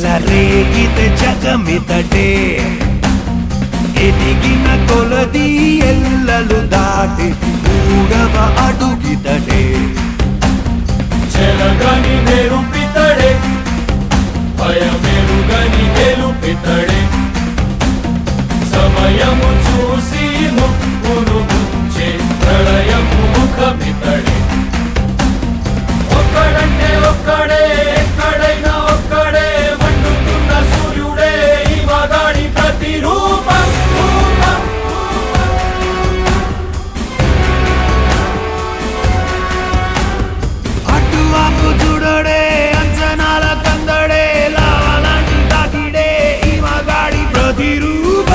చెలరేగితే జగమితడే ఎదిగిన కొలది ఎల్లలు దాటి మూడవ అడుగితడే చెలగని మెరుపితడే భయమెరుగని గెలుపితడే సమయము చూసి ముక్కును ముంచే ప్రళయము ముఖమితడే ఒక్కడంటే ఒక్కడే ఎక్కడైనా ఒక్కడే మండుతున్న సూర్యుడే ఈ మగాడి ప్రతిరూపం రూపం అటు ఆపు చూడడే అంచనాల కందడే లావాలాంటి తాకిడే ఈ మగాడి ప్రతిరూపం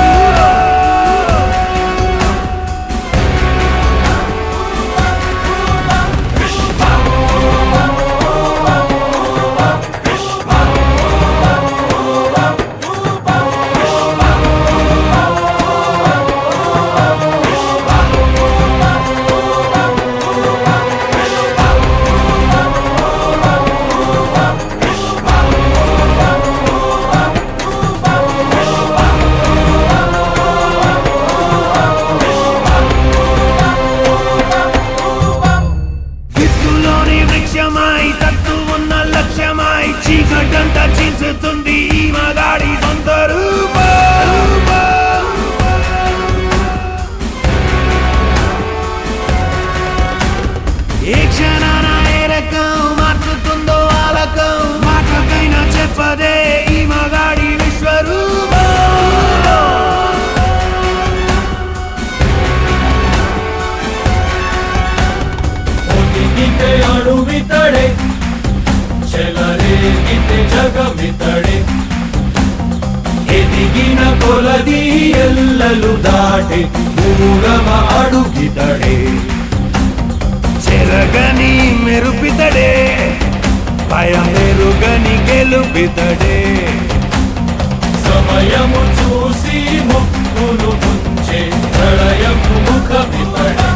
విత్తులోని వృక్షమై తత్తు ఉన్న లక్ష్యమై చీకటంతా చించుతుంది ఈ మగాడి సొంత రూపం ఏ క్షణాన ఏ రకం మార్చుతుందో ఆలకం మాటకైనా చెప్పదే ఈ మగాడి విశ్వరూపం ఒదిగితే అడువితడే చెలరేగితే జగమితడే ఎదిగిన కొలది ఎల్లలు దాటి మూడవ అడుగితడే చెరగని మెరుపితడే భయమెరుగని గెలుపితడే సమయము చూసి ముక్కును ముంచే ప్రళయము ముఖమితడే